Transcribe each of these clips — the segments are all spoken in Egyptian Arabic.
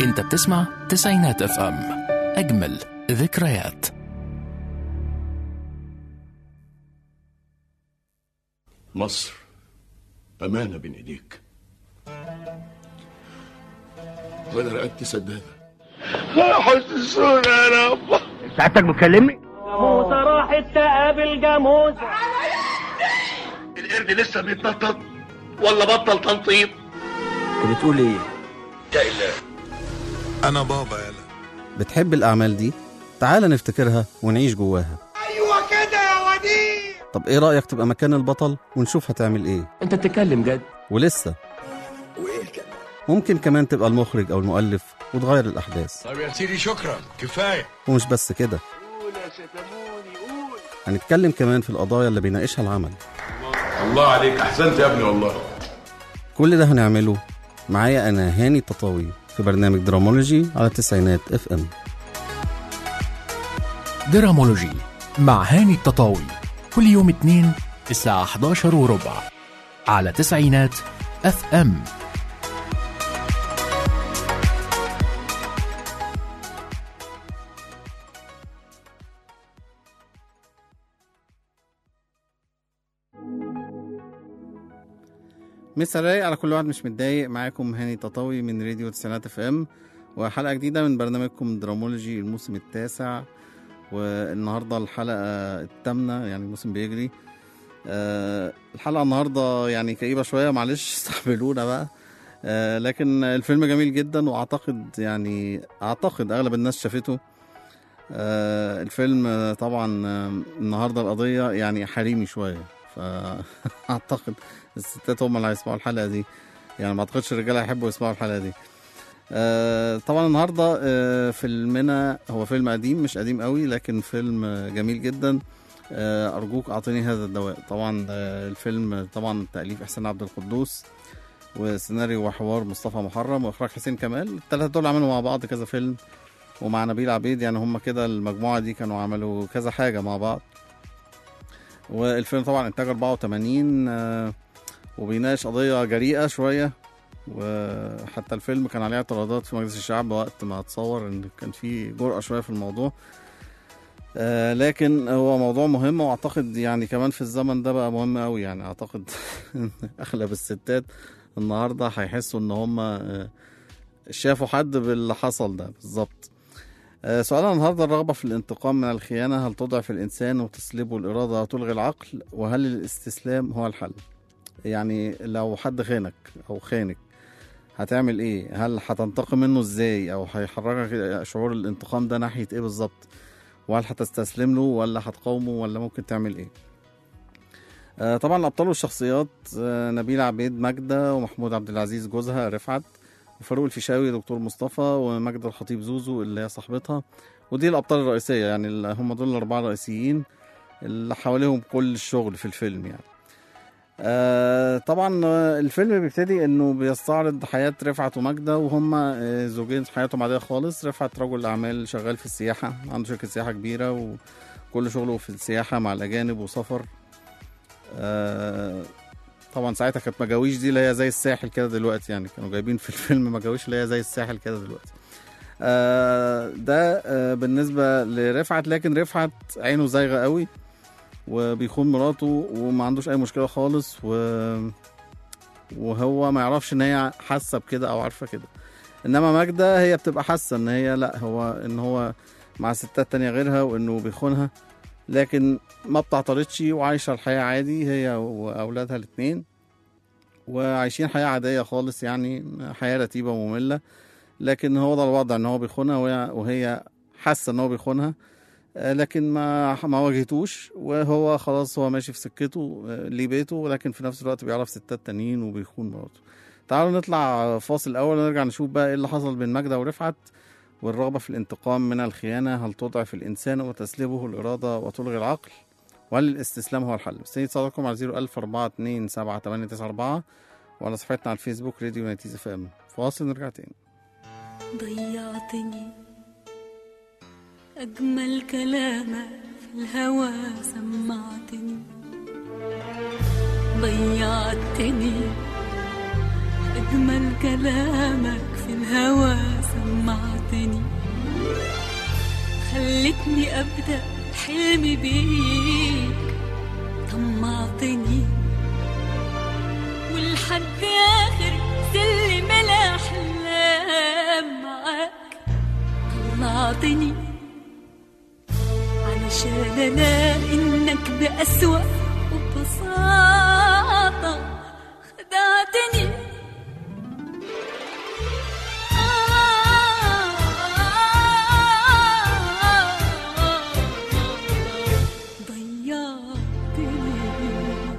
انت بتسمع تسعينات اف ام اجمل ذكريات مصر أمانة بين إيديك وأنا رقبتي سدادة حسسونا يا رب سعادتك بتكلمني؟ جاموسة راحت تقابل جاموسة القرد لسه بيتنطط ولا بطل تنطيط انت بتقول ايه؟ يا إله أنا بابا يلا بتحب الأعمال دي؟ تعال نفتكرها ونعيش جواها أيوة كده يا وديع طب إيه رأيك تبقى مكان البطل ونشوف هتعمل إيه؟ انت بتتكلم جد ولسه وإيه كمان؟ ممكن كمان تبقى المخرج أو المؤلف وتغير الأحداث طب يا سيدي شكرا كفاية ومش بس كده هنتكلم كمان في القضايا اللي بيناقشها العمل الله عليك أحسنت يا ابني والله كل ده هنعمله معايا أنا هاني التطاوي في برنامج درامولوجي على تسعينات اف ام درامولوجي مع هاني التطاوي كل يوم اثنين الساعة 11 وربع على تسعينات اف ام مسا رايق على كل واحد مش متضايق معاكم هاني تطاوي من راديو تسعينات اف ام وحلقة جديدة من برنامجكم درامولوجي الموسم التاسع والنهاردة الحلقة الثامنة يعني الموسم بيجري آه، الحلقة النهاردة يعني كئيبة شوية معلش استحملونا بقى آه، لكن الفيلم جميل جدا واعتقد يعني اعتقد اغلب الناس شافته آه، الفيلم آه، طبعا آه، النهارده القضية يعني حريمي شوية فاعتقد الستات هم اللي هيسمعوا الحلقة دي يعني ما اعتقدش الرجاله هيحبوا يسمعوا الحلقة دي آه، طبعا النهارده آه، فيلمنا هو فيلم قديم مش قديم قوي لكن فيلم آه، جميل جدا آه، ارجوك اعطيني هذا الدواء طبعا آه، الفيلم طبعا تاليف احسان عبد القدوس وسيناريو وحوار مصطفى محرم واخراج حسين كمال الثلاثه دول عملوا مع بعض كذا فيلم ومع نبيل عبيد يعني هم كده المجموعه دي كانوا عملوا كذا حاجه مع بعض والفيلم طبعا انتاج 84 آه، وبيناقش قضيه جريئه شويه وحتى الفيلم كان عليه اعتراضات في مجلس الشعب وقت ما اتصور ان كان في جرأة شويه في الموضوع آه لكن هو موضوع مهم واعتقد يعني كمان في الزمن ده بقى مهم قوي يعني اعتقد اغلب الستات النهارده هيحسوا ان هم آه شافوا حد باللي حصل ده بالظبط آه سؤالنا النهارده الرغبة في الانتقام من الخيانة هل تضعف الإنسان وتسلبه الإرادة وتلغي العقل وهل الاستسلام هو الحل يعني لو حد خانك أو خانك هتعمل ايه هل هتنتقم منه ازاي او هيحركك شعور الانتقام ده ناحيه ايه بالظبط وهل هتستسلم له ولا هتقاومه ولا ممكن تعمل ايه آه طبعا الابطال والشخصيات آه نبيل عبيد ماجدة ومحمود عبد العزيز جوزها رفعت وفاروق الفيشاوي دكتور مصطفى وماجدة الخطيب زوزو اللي هي صاحبتها ودي الابطال الرئيسيه يعني ال- هم دول الاربعه الرئيسيين اللي حواليهم كل الشغل في الفيلم يعني آه طبعا آه، الفيلم بيبتدي انه بيستعرض حياة رفعت وماجدة وهم آه، زوجين حياتهم عادية خالص رفعت رجل اعمال شغال في السياحة عنده شركة سياحة كبيرة وكل شغله في السياحة مع الاجانب وسفر آه طبعا ساعتها كانت مجاويش دي اللي هي زي الساحل كده دلوقتي يعني كانوا جايبين في الفيلم مجاويش اللي هي زي الساحل كده دلوقتي آه ده آه بالنسبة لرفعت لكن رفعت عينه زايغة قوي وبيخون مراته وما عندوش اي مشكله خالص و... وهو ما يعرفش ان هي حاسه بكده او عارفه كده انما ماجدة هي بتبقى حاسه ان هي لا هو ان هو مع ستات تانية غيرها وانه بيخونها لكن ما بتعترضش وعايشه الحياه عادي هي واولادها الاتنين وعايشين حياه عاديه خالص يعني حياه رتيبه وممله لكن هو ده الوضع ان هو بيخونها وهي, وهي حاسه ان هو بيخونها آه، لكن ما ما واجهتوش وهو خلاص هو ماشي في سكته آه، ليه بيته ولكن في نفس الوقت بيعرف ستات تانيين وبيخون مراته تعالوا نطلع فاصل الاول ونرجع نشوف بقى ايه اللي حصل بين ماجدة ورفعت والرغبة في الانتقام من الخيانة هل تضعف الإنسان وتسلبه الإرادة وتلغي العقل وهل الاستسلام هو الحل مستني اتصالكم على 01000 427 7894 وعلى صفحتنا على الفيسبوك راديو نتيزة اف ام فاصل نرجع تاني ضيعتني أجمل كلامك في الهوى سمعتني ضيعتني أجمل كلامك في الهوى سمعتني خلتني أبدأ حلمي بيك طمعتني ولحد آخر سلم الأحلام معاك طلعتني علشان ألاقي إنك بأسوأ وببساطة خدعتني ضيعتني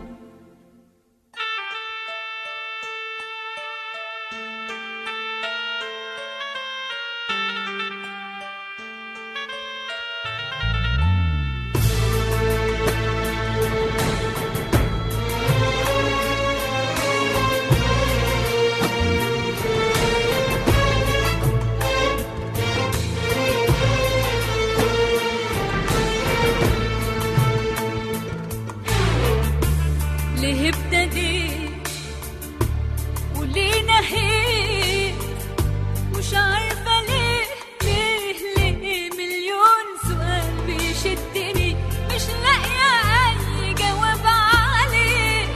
ليه ابتديت وليه نهيت مش عارفة ليه ليه ليه مليون سؤال بيشدني مش لاقية أي جواب عليه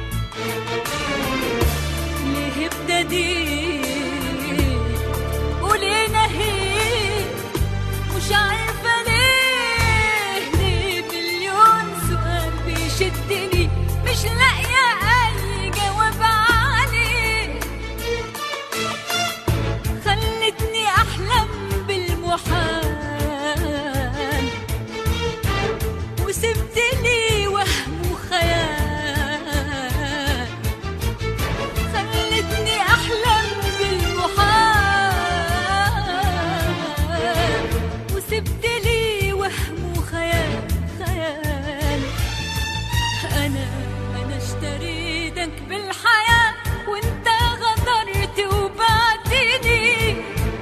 ليه ابتديت وليه نهيت مش عارفة ليه ليه مليون سؤال بيشدني مش لاقية أي جواب عليه خلتني أحلم بالمحال وسبت لي وهم وخيال خلتني أحلم بالمحال وسبت لي وهم وخيال خيال أنا أنا اشتريتك بالحياة وأنت غدرت وبعتني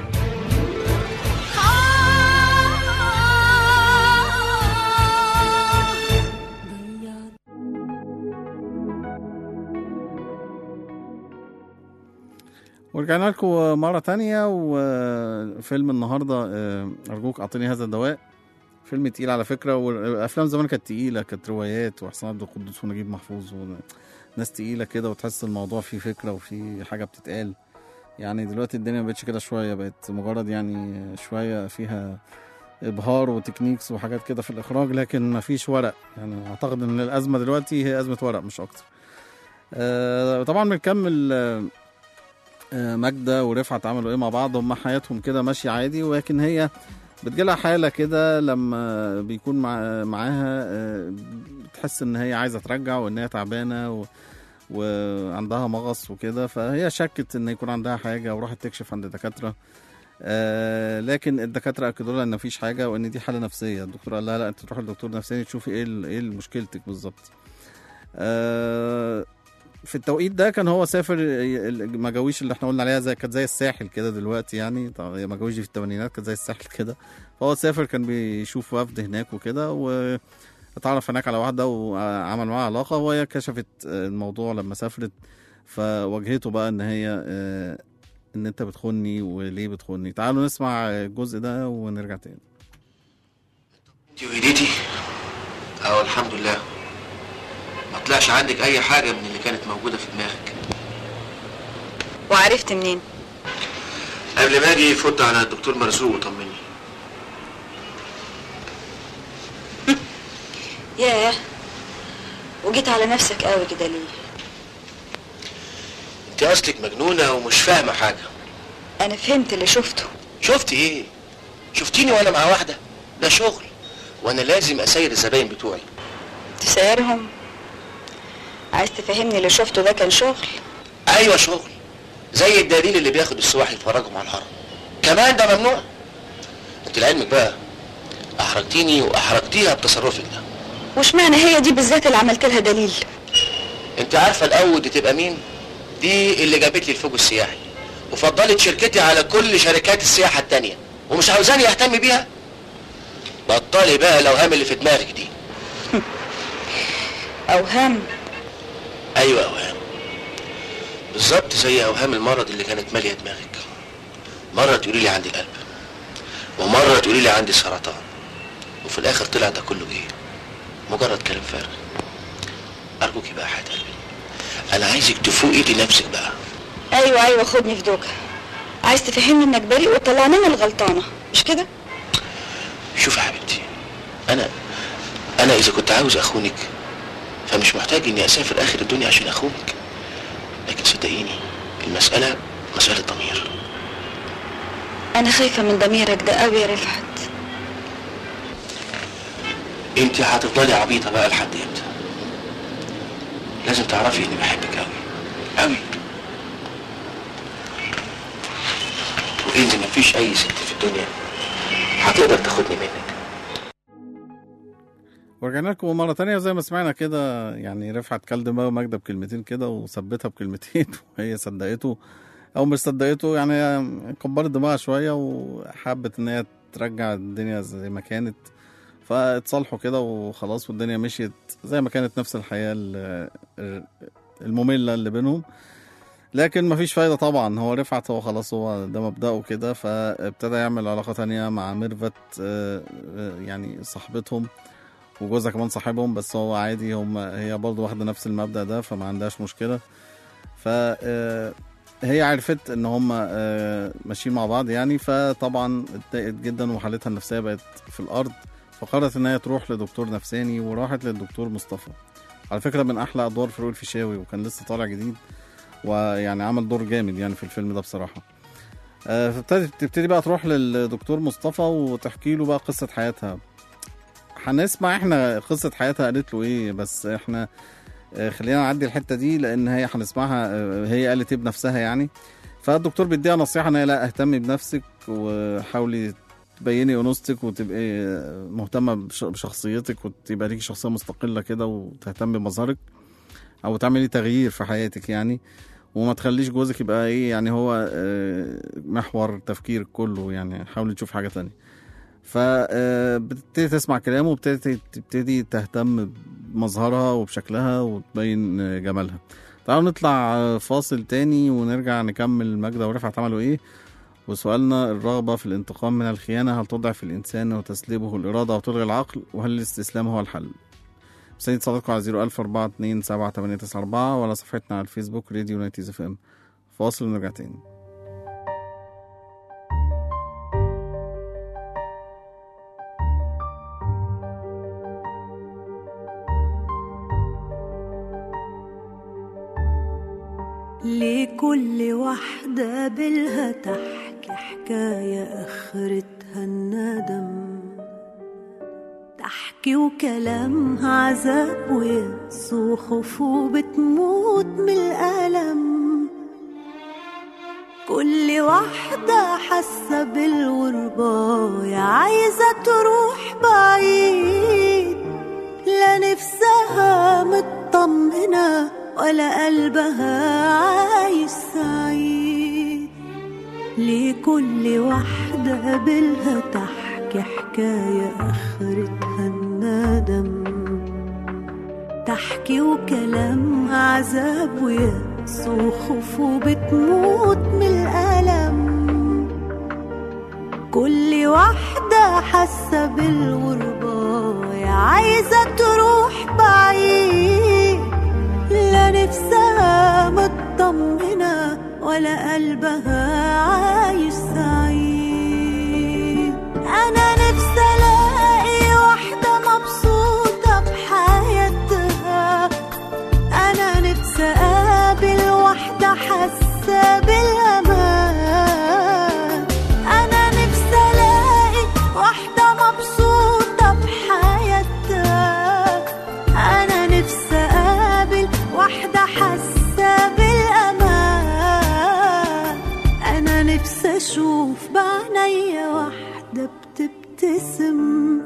آه ضيعت ورجعنا لكم مرة تانية وفيلم النهاردة آه، أرجوك أعطيني هذا الدواء فيلم تقيل على فكرة والأفلام زمان كانت تقيلة كانت روايات وحسين عبد القدوس ونجيب محفوظ وناس تقيلة كده وتحس الموضوع فيه فكرة وفيه حاجة بتتقال يعني دلوقتي الدنيا مبقتش كده شوية بقت مجرد يعني شوية فيها إبهار وتكنيكس وحاجات كده في الإخراج لكن مفيش ورق يعني أعتقد إن الأزمة دلوقتي هي أزمة ورق مش أكتر آه، طبعا بنكمل آه، آه، ماجدة ورفعت عملوا ايه مع بعض هم حياتهم كده ماشية عادي ولكن هي بتجيلها حالة كده لما بيكون مع معاها آه، بتحس ان هي عايزة ترجع وان هي تعبانة و... وعندها مغص وكده فهي شكت ان يكون عندها حاجة وراحت تكشف عند دكاترة آه لكن الدكاترة أكدوا لها إن مفيش حاجة وإن دي حالة نفسية الدكتور قال لها لا أنت تروحي لدكتور نفساني تشوفي إيه ال- إيه مشكلتك بالظبط آه في التوقيت ده كان هو سافر المجاويش اللي احنا قلنا عليها زي كانت زي الساحل كده دلوقتي يعني طبعا هي مجاويش دي في الثمانينات كانت زي الساحل كده فهو سافر كان بيشوف وفد هناك وكده واتعرف هناك على واحدة وعمل معاها علاقة وهي كشفت الموضوع لما سافرت فواجهته بقى ان هي آه، ان انت بتخوني وليه بتخوني تعالوا نسمع الجزء ده ونرجع تاني انت وهديتي اه الحمد لله ما طلعش عندك اي حاجه من اللي كانت موجوده في دماغك وعرفت منين قبل ما اجي فوت على الدكتور مرزوق وطمني ياه وجيت على نفسك قوي كده ليه انت اصلك مجنونه ومش فاهمه حاجه انا فهمت اللي شفته شفتي ايه شفتيني وانا مع واحده ده شغل وانا لازم اسير الزباين بتوعي تسيرهم عايز تفهمني اللي شفته ده كان شغل ايوه شغل زي الدليل اللي بياخد السواح يفرجهم على الحرم كمان ده ممنوع انت لعلمك بقى احرجتيني واحرجتيها بتصرفك ده وش معنى هي دي بالذات اللي عملت لها دليل انت عارفه الاول دي تبقى مين دي اللي جابت لي الفوج السياحي وفضلت شركتي على كل شركات السياحه التانية ومش عاوزاني اهتم بيها بطلي بقى الاوهام اللي في دماغك دي اوهام ايوه اوهام بالظبط زي اوهام المرض اللي كانت ماليه دماغك مرة تقولي لي عندي القلب ومرة تقولي لي عندي سرطان وفي الآخر طلع ده كله إيه؟ مجرد كلام فارغ أرجوكي بقى يا حياة قلبي أنا عايزك تفوقي لنفسك بقى ايوه ايوه خدني في دوكا عايز تفهمني انك بريء وتطلعني انا الغلطانه مش كده شوف يا حبيبتي أنا أنا إذا كنت عاوز أخونك فمش محتاج إني أسافر آخر الدنيا عشان أخونك لكن صدقيني المسألة مسألة ضمير انا خايفه من ضميرك ده قوي يا رفعت انت هتفضلي عبيطه بقى لحد امتى لازم تعرفي اني بحبك قوي قوي وان مفيش اي ست في الدنيا هتقدر تاخدني منك ورجعنا لكم مرة تانية زي ما سمعنا كده يعني رفعت كل دماغ ماجدة بكلمتين كده وثبتها بكلمتين وهي صدقته أو مش صدقته يعني هي كبرت دماغها شوية وحبت إن هي ترجع الدنيا زي ما كانت فاتصالحوا كده وخلاص والدنيا مشيت زي ما كانت نفس الحياة ال- المملة اللي بينهم لكن مفيش فايدة طبعا هو رفعت هو خلاص هو ده مبدأه كده فابتدى يعمل علاقة تانية مع ميرفت آه، آه، يعني صاحبتهم وجوزها كمان صاحبهم بس هو عادي هم هي برضه واخده نفس المبدأ ده فما عندهاش مشكلة ف آه، هي عرفت ان هم آه، ماشيين مع بعض يعني فطبعا اتضايقت جدا وحالتها النفسية بقت في الأرض فقررت ان هي تروح لدكتور نفساني وراحت للدكتور مصطفى على فكرة من أحلى أدوار فاروق الفيشاوي وكان لسه طالع جديد ويعني عمل دور جامد يعني في الفيلم ده بصراحة آه، فابتدت تبتدي بقى تروح للدكتور مصطفى وتحكي له بقى قصة حياتها هنسمع احنا قصة حياتها قالت له ايه بس احنا آه، خلينا نعدي الحتة دي لان هي هنسمعها آه، هي قالت ايه بنفسها يعني فالدكتور بيديها نصيحة ان هي لا اهتمي بنفسك وحاولي تبيني انوثتك وتبقي آه، مهتمة بش- بشخصيتك وتبقى ليكي شخصية مستقلة كده وتهتمي بمظهرك او تعملي تغيير في حياتك يعني وما تخليش جوزك يبقى ايه يعني هو آه، محور تفكيرك كله يعني حاولي تشوف حاجة تانية فبتبتدي تسمع كلامه وبتبتدي تبتدي تهتم بمظهرها وبشكلها وتبين آه، جمالها تعالوا نطلع آه، فاصل تاني ونرجع نكمل ماجدة ورفعت عملوا ايه وسؤالنا الرغبة في الانتقام من الخيانة هل تضعف الإنسان وتسلبه الإرادة وتلغي العقل وهل الاستسلام هو الحل مستني اتصالاتكم على 01427 ولا صفحتنا على الفيسبوك راديو نايتيز اف ام فاصل ونرجع تاني لكل واحدة بالها تحكي حكاية آخرتها الندم تحكي وكلامها عذاب ويأس وخوف وبتموت من الألم كل واحدة حاسة بالغربة يا عايزة تروح بعيد لا نفسها مطمنة ولا قلبها عايش سعيد لكل واحدة بالها تحكي حكاية آخرتها الندم تحكي وكلامها عذاب ويأس وخوف وبتموت من الألم كل واحدة حاسة بالغربة يا عايزة تروح بعيد لا نفسها مطمنة ولا قلبها عايش سعيد أنا نفسي ألاقي واحدة مبسوطة بحياتها أنا نفسي أقابل واحدة حاسة بالأمان أنا نفسي ألاقي واحدة مبسوطة بحياتها أنا نفسي أقابل واحدة حاسة بالأمان أنا نفسي أشوف بعينيا واحدة بتبتسم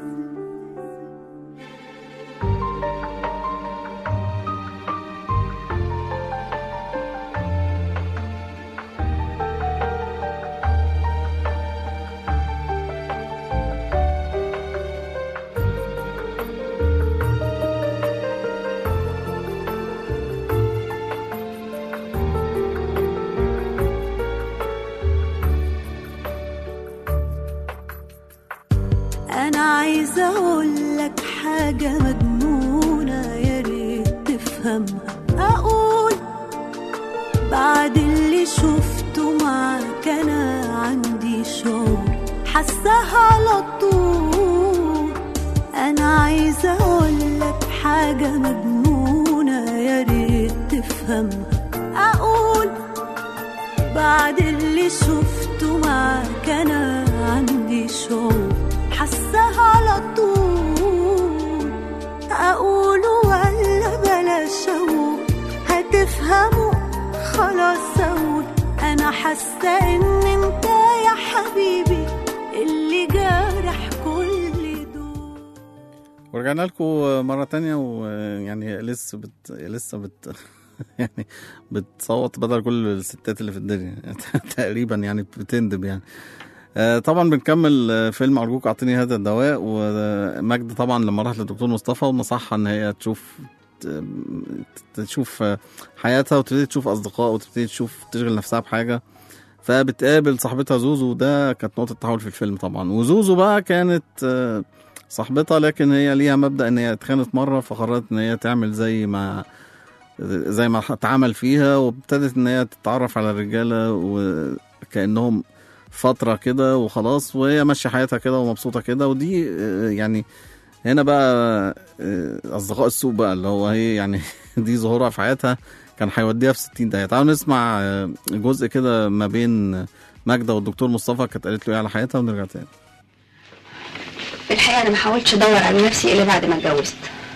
شفته معاك انا عندي شعور حاساها على طول انا عايزه اقولك حاجه مجنونه يا ريت تفهمها اقول بعد اللي شفته معاك انا عندي شعور حاساها على طول اقوله ولا بلاش اقول هتفهموا خلاص اقول انا حاسه ان انت يا حبيبي اللي جارح كل دول ورجعنا لكم مرة تانية ويعني لسه بت لسه بت يعني بتصوت بدل كل الستات اللي في الدنيا تقريبا يعني بتندب يعني آه، طبعا بنكمل آه، فيلم أرجوك أعطيني هذا الدواء ومجد طبعا لما راح للدكتور مصطفى ونصحها إن هي تشوف ت- تشوف آه، حياتها وتبتدي تشوف أصدقاء وتبتدي تشوف تشغل نفسها بحاجة فبتقابل صاحبتها زوزو ده كانت نقطة تحول في الفيلم طبعا وزوزو بقى كانت آه، صاحبتها لكن هي ليها مبدأ ان هي اتخانت مرة فقررت ان هي تعمل زي ما زي ما اتعمل فيها وابتدت ان هي تتعرف على الرجالة وكأنهم فترة كده وخلاص وهي ماشية حياتها كده ومبسوطة كده ودي آه، يعني هنا بقى آه، أصدقاء السوق بقى اللي هو هي يعني دي ظهورها في حياتها كان هيوديها في 60 دقيقة تعالوا نسمع آه، جزء كده ما بين ماجدة والدكتور مصطفى كانت قالت له ايه على حياتها ونرجع تاني في الحقيقة أنا ما حاولتش أدور على نفسي إلا بعد ما اتجوزت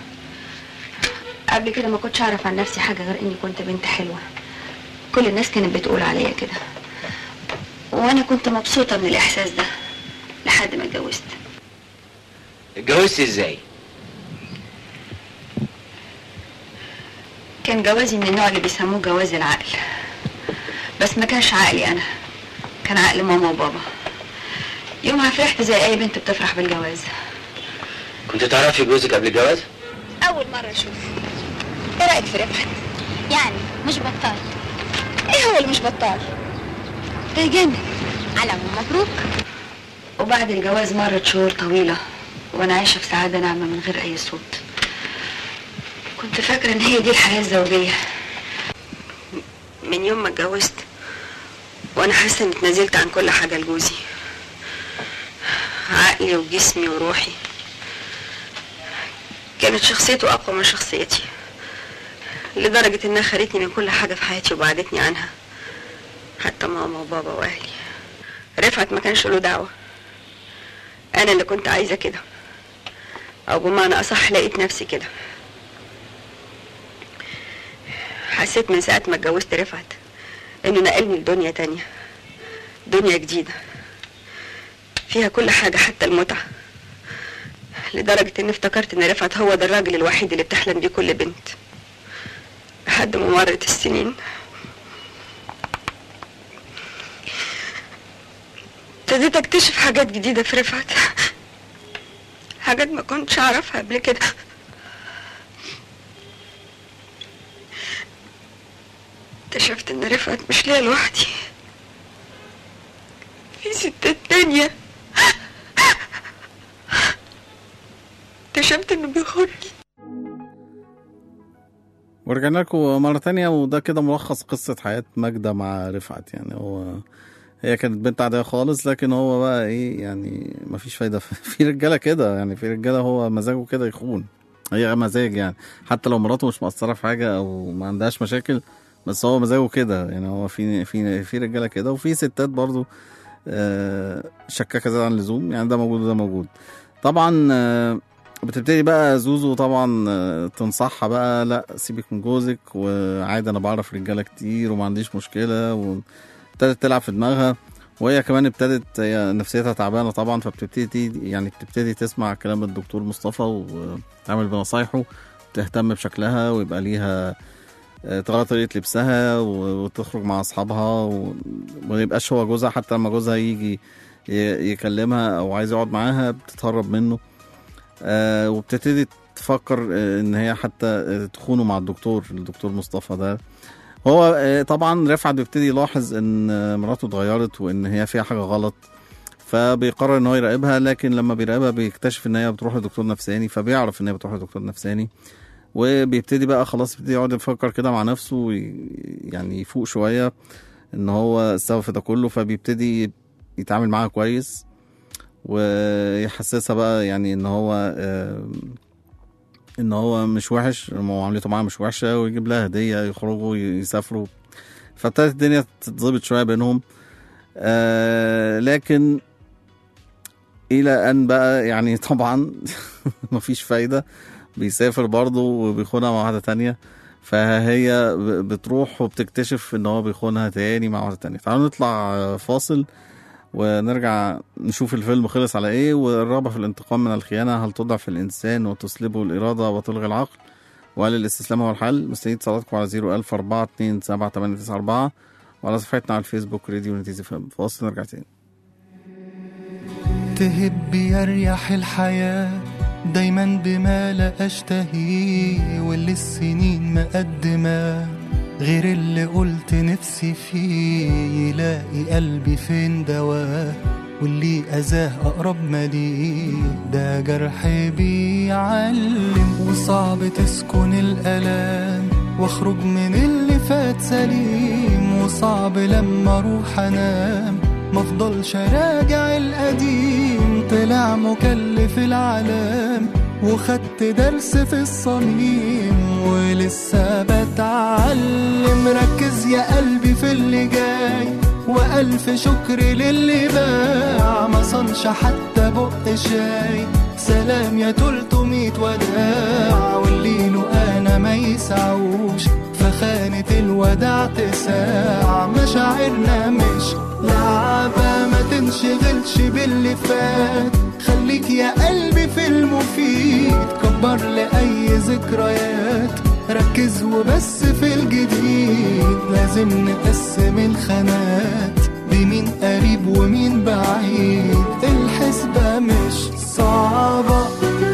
قبل كده ما كنتش أعرف عن نفسي حاجة غير إني كنت بنت حلوة كل الناس كانت بتقول عليا كده وأنا كنت مبسوطة من الإحساس ده لحد ما اتجوزت اتجوزت ازاي؟ كان جوازي من النوع اللي بيسموه جواز العقل بس ما كانش عقلي أنا كان عقل ماما وبابا يومها فرحت زي أي بنت بتفرح بالجواز كنت تعرفي جوزك قبل الجواز؟ أول مرة أشوف إيه رأيك في رفعت؟ يعني مش بطال إيه هو اللي مش بطال؟ ده جامد على مبروك وبعد الجواز مرت شهور طويلة وأنا عايشة في سعادة ناعمة من غير أي صوت كنت فاكرة إن هي دي الحياة الزوجية من يوم ما اتجوزت وأنا حاسة إني اتنازلت عن كل حاجة لجوزي عقلي وجسمي وروحي كانت شخصيته أقوى من شخصيتي لدرجة إنها خدتني من كل حاجة في حياتي وبعدتني عنها حتى ماما وبابا وأهلي رفعت ما كانش له دعوة أنا اللي كنت عايزة كده أو بمعنى أصح لقيت نفسي كده حسيت من ساعة ما اتجوزت رفعت إنه نقلني لدنيا تانية دنيا جديدة فيها كل حاجة حتى المتعة لدرجة إني افتكرت إن رفعت هو ده الراجل الوحيد اللي بتحلم بيه كل بنت لحد ما مرت السنين ابتديت اكتشف حاجات جديدة في رفعت حاجات ما كنتش اعرفها قبل كده اكتشفت ان رفعت مش ليا لوحدي في ستات تانية اكتشفت انه بيخوني ورجعنا لكم مرة تانية وده كده ملخص قصة حياة ماجدة مع رفعت يعني هو هي كانت بنت عادية خالص لكن هو بقى ايه يعني مفيش فايدة في رجالة كده يعني في رجالة هو مزاجه كده يخون هي مزاج يعني حتى لو مراته مش مقصرة في حاجة او ما عندهاش مشاكل بس هو مزاجه كده يعني هو في في في رجالة كده وفي ستات برضو آه، شكاكة زيادة عن اللزوم يعني ده موجود وده موجود طبعا آه، بتبتدي بقى زوزو طبعا آه، تنصحها بقى لا سيبك من جوزك وعادي انا بعرف رجاله كتير وما عنديش مشكله وابتدت تلعب في دماغها وهي كمان ابتدت هي نفسيتها تعبانه طبعا فبتبتدي يعني بتبتدي تسمع كلام الدكتور مصطفى وتعمل بنصايحه تهتم بشكلها ويبقى ليها آه، تغير طريقه لبسها و- وتخرج مع اصحابها و- وما يبقاش هو جوزها حتى لما جوزها يجي ي- يكلمها او عايز يقعد معاها بتتهرب منه آه وبتبتدي تفكر آه ان هي حتى آه تخونه مع الدكتور الدكتور مصطفى ده هو آه طبعا رفعت بيبتدي يلاحظ ان آه مراته اتغيرت وان هي فيها حاجه غلط فبيقرر ان هو يراقبها لكن لما بيراقبها بيكتشف ان هي بتروح لدكتور نفساني فبيعرف ان هي بتروح لدكتور نفساني وبيبتدي بقى خلاص يبتدي يقعد يفكر كده مع نفسه وي- يعني يفوق شويه ان هو السبب في ده كله فبيبتدي يتعامل معاها كويس ويحسسها بقى يعني ان هو آه، ان هو مش وحش معاملته معاها مش وحشه ويجيب لها هديه يخرجوا يسافروا فابتدت الدنيا تتظبط شويه بينهم آه لكن الى ان بقى يعني طبعا مفيش فايده بيسافر برضه وبيخونها مع واحده تانية فهي ب- بتروح وبتكتشف ان هو بيخونها تاني مع واحده تانية تعالوا نطلع آه، فاصل ونرجع نشوف الفيلم خلص على ايه والرغبة في الانتقام من الخيانة هل تضعف الإنسان وتسلبه الإرادة وتلغي العقل وهل الاستسلام هو الحل مستنيين اتصالاتكم على 01000 4 2 7 8 9 4 وعلى صفحتنا على الفيسبوك راديو نتيزي فيلم فاصل نرجع تاني تهب يريح الحياة دايما بما لا أشتهيه واللي السنين مقدمة غير اللي قلت نفسي فيه يلاقي قلبي فين دواه واللي أذاه أقرب ما ليه ده جرح بيعلم وصعب تسكن الألام واخرج من اللي فات سليم وصعب لما اروح انام مفضلش راجع القديم طلع مكلف العالم وخدت درس في الصميم ولسه بتعلم ركز يا قلبي في اللي جاي وألف شكر للي باع ما صنش حتى بق شاي سلام يا تلتمية وداع واللي له أنا ما يسعوش فخانة الوداع تساع مشاعرنا مش لعبة ما تنشغلش باللي فات خليك يا قلبي في المفيد كبر لأي ذكريات ركز وبس في الجديد لازم نقسم الخانات بمين قريب ومين بعيد الحسبة مش صعبة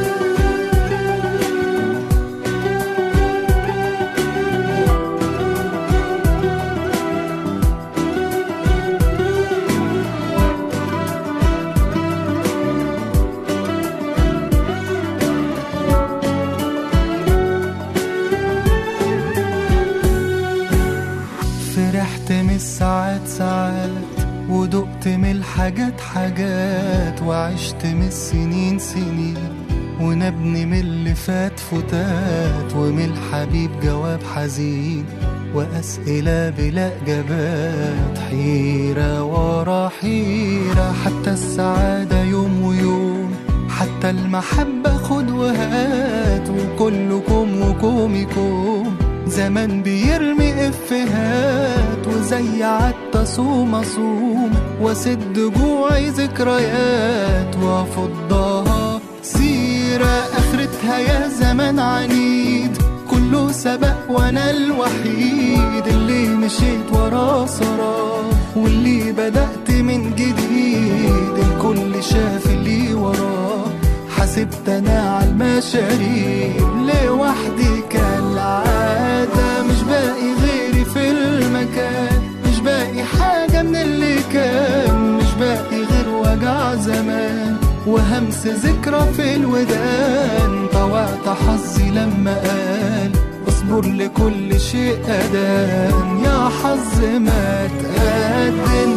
فرحت من الساعات ساعات ودقت من الحاجات حاجات وعشت من السنين سنين ونبني من اللي فات فتات ومن الحبيب جواب حزين وأسئلة بلا إجابات حيرة ورا حيرة حتى السعادة يوم ويوم حتى المحبة خد وهات وكلكم وكومكم زمان بيرمي افهات وزي عدت صوم اصوم واسد جوعي ذكريات وافضها سيرة اخرتها يا زمان عنيد كله سبق وانا الوحيد اللي مشيت وراه سراه واللي بدأت من جديد الكل شاف اللي وراه حسبت انا على المشاريب لوحدي كالعادة مش باقي غيري في المكان مش باقي حاجة من اللي كان مش باقي غير وجع زمان وهمس ذكرى في الودان طوعت حظي لما قال اصبر لكل شيء أدان يا حظ ما تقدم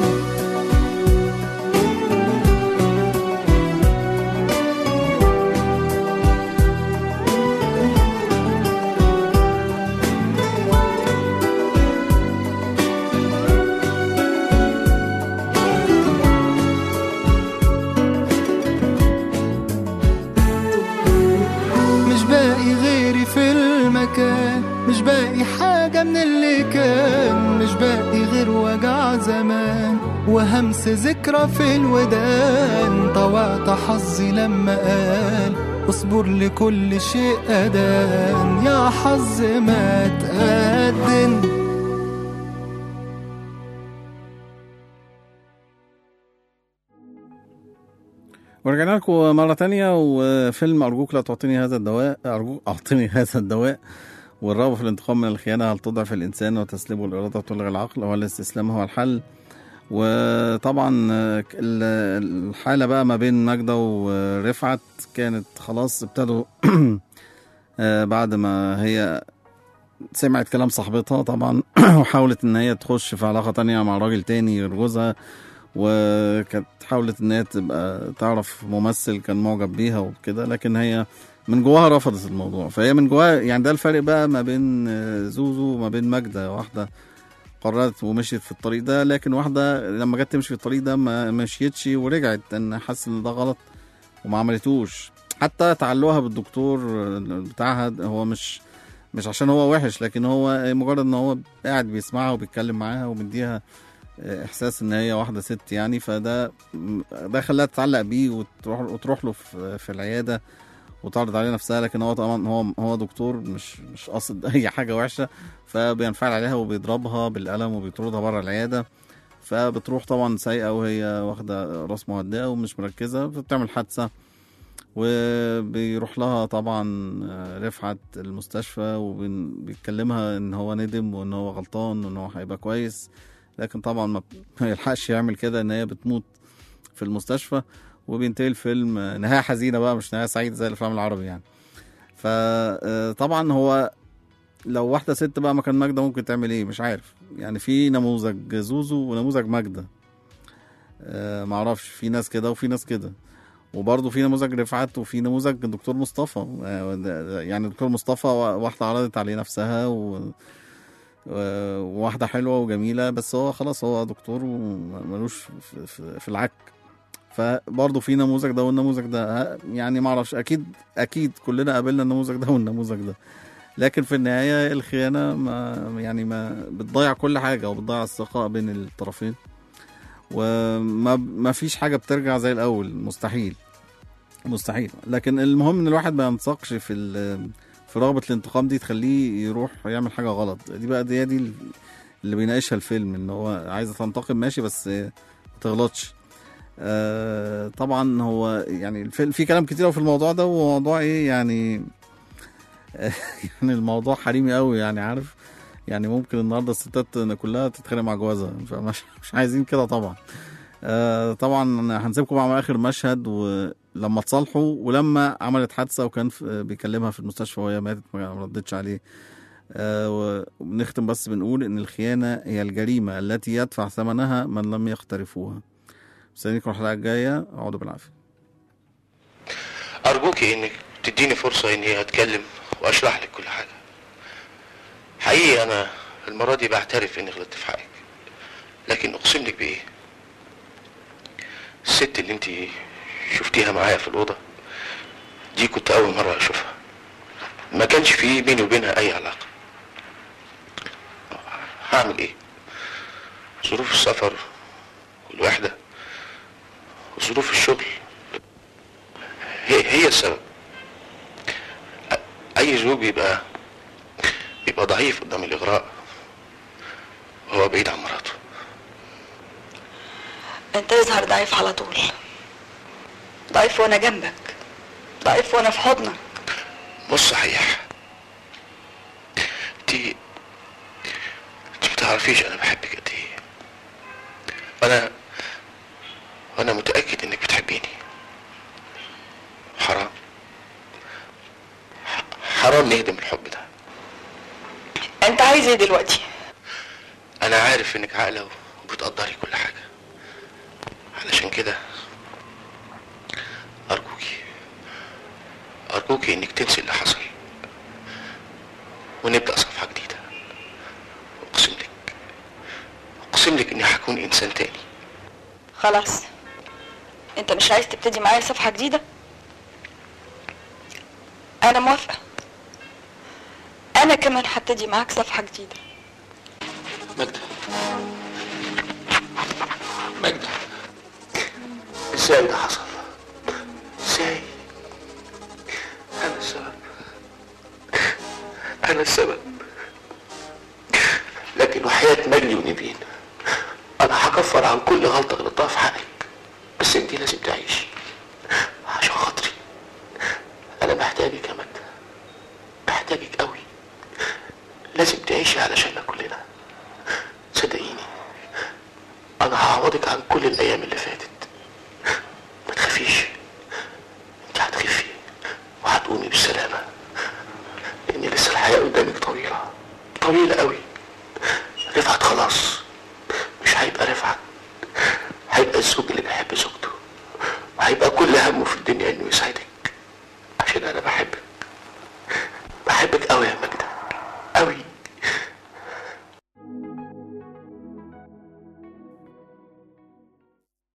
مش باقي غيري في المكان مش باقي حاجة من اللي كان مش باقي غير وجع زمان وهمس ذكرى في الودان طوعت حظي لما قال اصبر لكل شيء أدان يا حظ ما تقدم ورجعنا لكم مرة تانية وفيلم أرجوك لا تعطيني هذا الدواء أرجوك أعطيني هذا الدواء والرغبة في الانتقام من الخيانة هل تضعف الإنسان وتسلبه الإرادة وتلغي العقل ولا الاستسلام هو الحل وطبعا آه، ال- الحالة بقى ما بين نجدة ورفعت كانت خلاص ابتدوا آه، بعد ما هي سمعت كلام صاحبتها طبعا وحاولت ان هي تخش في علاقه تانية مع راجل تاني غير جوزها وكانت حاولت ان هي تبقى تعرف ممثل كان معجب بيها وكده لكن هي من جواها رفضت الموضوع فهي من جواها يعني ده الفرق بقى ما بين آه، زوزو وما بين ماجدة واحدة قررت ومشيت في الطريق ده لكن واحدة لما جت تمشي في الطريق ده ما مشيتش ورجعت ان حاسة ان ده غلط وما عملتوش حتى تعلقها بالدكتور بتاعها هو مش مش عشان هو وحش لكن هو مجرد ان هو قاعد بيسمعها وبيتكلم معاها ومديها احساس ان هي واحده ست يعني فده ده خلاها تتعلق بيه وتروح وتروح له في في العياده وتعرض عليه نفسها لكن هو طبعا هو هو دكتور مش مش قاصد اي حاجه وحشه فبينفعل عليها وبيضربها بالقلم وبيطردها بره العياده فبتروح طبعا سايقه وهي واخده راس مهدئه ومش مركزه فبتعمل حادثه وبيروح لها طبعا رفعت المستشفى وبيتكلمها ان هو ندم وان هو غلطان وان هو هيبقى كويس لكن طبعا ما ما يلحقش يعمل كده ان هي بتموت في المستشفى وبينتهي الفيلم نهايه حزينه بقى مش نهايه سعيده زي الافلام العربي يعني فطبعا هو لو واحده ست بقى مكان ماجده ممكن تعمل ايه مش عارف يعني في نموذج زوزو ونموذج ماجده آه، معرفش في ناس كده وفي ناس كده وبرضه في نموذج رفعت وفي نموذج الدكتور مصطفى آه، ده- يعني الدكتور مصطفى واحده عرضت عليه نفسها و و- وواحده حلوه وجميله بس هو خلاص هو دكتور وملوش في, في, في العك فبرضه في نموذج ده والنموذج ده ها، يعني ما اعرفش اكيد اكيد كلنا قابلنا النموذج ده والنموذج ده لكن في النهايه الخيانه ما يعني ما بتضيع كل حاجه وبتضيع الثقه بين الطرفين وما ما فيش حاجه بترجع زي الاول مستحيل مستحيل لكن المهم ان الواحد ما ينساقش في ال- في رغبه الانتقام دي تخليه يروح يعمل حاجه غلط دي بقى دي, دي اللي بيناقشها الفيلم ان هو عايزه تنتقم ماشي بس ما تغلطش آه طبعا هو يعني الفيلم في كلام كتير أوي في الموضوع ده وموضوع ايه يعني يعني الموضوع حريمي قوي يعني عارف يعني ممكن النهارده الستات كلها تتخانق مع جوازها فمش مش عايزين كده طبعا آه طبعا هنسيبكم مع اخر مشهد ولما تصالحوا ولما عملت حادثه وكان في- بيكلمها في المستشفى وهي ماتت ما ردتش عليه آه وبنختم بس بنقول ان الخيانه هي الجريمه التي يدفع ثمنها من لم يقترفوها مستنيكم الحلقه الجايه اقعدوا بالعافيه أرجوكي إنك تديني فرصة إني أتكلم وأشرح لك كل حاجة حقيقي أنا المرة دي بعترف إني غلطت في حقك لكن أقسم لك بإيه الست اللي أنت شفتيها معايا في الأوضة دي كنت أول مرة أشوفها ما كانش في بيني وبينها أي علاقة هعمل إيه ظروف السفر والوحدة وظروف الشغل هي هي السبب أ- اي زوج بيبقى بيبقى ضعيف قدام الاغراء وهو بعيد عن مراته انت يظهر ضعيف على طول ضعيف وانا جنبك ضعيف وانا في حضنك مش صحيح انت انت بتعرفيش انا بحبك قد ايه وانا وانا متاكد انك بتحبيني حرام ح- حرام نهدم الحب ده انت عايز ايه دلوقتي انا عارف انك عاقله وبتقدري كل حاجه علشان كده ارجوكي ارجوكي انك تنسي اللي حصل ونبدا صفحه جديده اقسم لك اقسم لك اني هكون انسان تاني خلاص انت مش عايز تبتدي معايا صفحة جديدة انا موافقة انا كمان هبتدي معاك صفحة جديدة ماجدة ماجدة ازاي ده حصل ازاي انا السبب انا السبب لكن وحياة مجدي ونبيل انا هكفر عن كل غلطة غلطتها في حقك بس انت لازم تعيشي عشان خاطري انا محتاجك يا ماجدة محتاجك قوي لازم تعيشي علشاننا كلنا صدقيني انا هعوضك عن كل الايام اللي فاتت ما تخافيش انت هتخفي وهتقومي بالسلامة لان لسه الحياة قدامك طويلة هيبقى رفعت هيبقى الزوج اللي بيحب زوجته وهيبقى كل همه في الدنيا انه يسعدك عشان انا بحبك بحبك قوي يا مجد